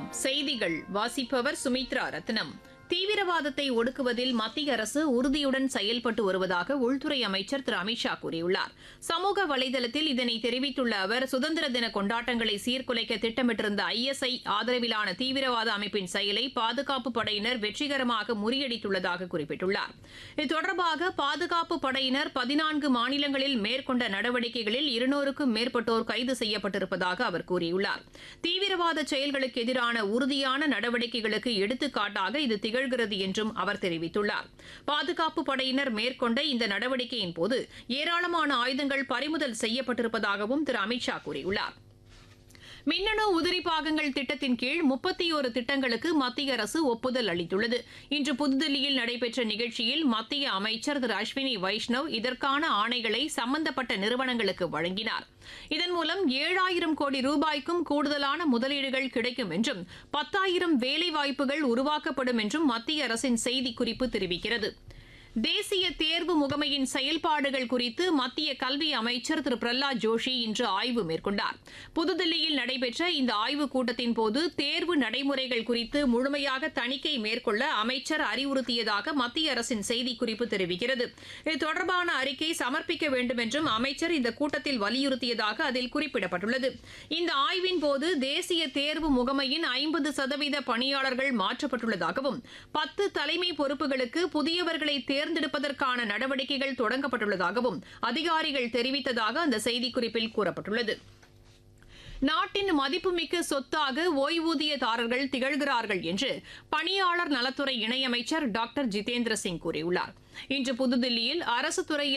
செய்திகள் வாசிப்பவர் சுமித்ரா ரத்னம் தீவிரவாதத்தை ஒடுக்குவதில் மத்திய அரசு உறுதியுடன் செயல்பட்டு வருவதாக உள்துறை அமைச்சர் திரு அமித்ஷா கூறியுள்ளார் சமூக வலைதளத்தில் இதனை தெரிவித்துள்ள அவர் சுதந்திர தின கொண்டாட்டங்களை சீர்குலைக்க திட்டமிட்டிருந்த ஐஎஸ்ஐ ஆதரவிலான தீவிரவாத அமைப்பின் செயலை பாதுகாப்பு படையினர் வெற்றிகரமாக முறியடித்துள்ளதாக குறிப்பிட்டுள்ளார் இது தொடர்பாக பாதுகாப்பு படையினர் பதினான்கு மாநிலங்களில் மேற்கொண்ட நடவடிக்கைகளில் இருநூறுக்கும் மேற்பட்டோர் கைது செய்யப்பட்டிருப்பதாக அவர் கூறியுள்ளார் தீவிரவாத செயல்களுக்கு எதிரான உறுதியான நடவடிக்கைகளுக்கு எடுத்துக்காட்டாக இது திகழ்கிறது என்றும் அவர் தெரிவித்துள்ளார் பாதுகாப்பு படையினர் மேற்கொண்ட இந்த நடவடிக்கையின் போது ஏராளமான ஆயுதங்கள் பறிமுதல் செய்யப்பட்டிருப்பதாகவும் திரு அமித்ஷா கூறியுள்ளார் மின்னணு உதிரி பாகங்கள் திட்டத்தின் கீழ் முப்பத்தி ஒரு திட்டங்களுக்கு மத்திய அரசு ஒப்புதல் அளித்துள்ளது இன்று புதுதில்லியில் நடைபெற்ற நிகழ்ச்சியில் மத்திய அமைச்சர் திரு அஸ்வினி வைஷ்ணவ் இதற்கான ஆணைகளை சம்பந்தப்பட்ட நிறுவனங்களுக்கு வழங்கினார் இதன் மூலம் ஏழாயிரம் கோடி ரூபாய்க்கும் கூடுதலான முதலீடுகள் கிடைக்கும் என்றும் பத்தாயிரம் வேலைவாய்ப்புகள் உருவாக்கப்படும் என்றும் மத்திய அரசின் செய்திக்குறிப்பு தெரிவிக்கிறது தேசிய தேர்வு முகமையின் செயல்பாடுகள் குறித்து மத்திய கல்வி அமைச்சர் திரு பிரஹ்லாத் ஜோஷி இன்று ஆய்வு மேற்கொண்டார் புதுதில்லியில் நடைபெற்ற இந்த ஆய்வுக் கூட்டத்தின் போது தேர்வு நடைமுறைகள் குறித்து முழுமையாக தணிக்கை மேற்கொள்ள அமைச்சர் அறிவுறுத்தியதாக மத்திய அரசின் செய்திக்குறிப்பு தெரிவிக்கிறது இது தொடர்பான அறிக்கை சமர்ப்பிக்க வேண்டும் என்றும் அமைச்சர் இந்த கூட்டத்தில் வலியுறுத்தியதாக அதில் குறிப்பிடப்பட்டுள்ளது இந்த ஆய்வின் போது தேசிய தேர்வு முகமையின் ஐம்பது சதவீத பணியாளர்கள் மாற்றப்பட்டுள்ளதாகவும் பத்து தலைமை பொறுப்புகளுக்கு புதியவர்களை தேர்ந்தெடுப்பதற்கான நடவடிக்கைகள் தொடங்கப்பட்டுள்ளதாகவும் அதிகாரிகள் தெரிவித்ததாக அந்த செய்திக்குறிப்பில் கூறப்பட்டுள்ளது நாட்டின் மதிப்புமிக்க சொத்தாக ஓய்வூதியதாரர்கள் திகழ்கிறார்கள் என்று பணியாளர் நலத்துறை இணையமைச்சர் டாக்டர் ஜிதேந்திர சிங் கூறியுள்ளார் இன்று புதுதில்லியில் அரசு துறையில்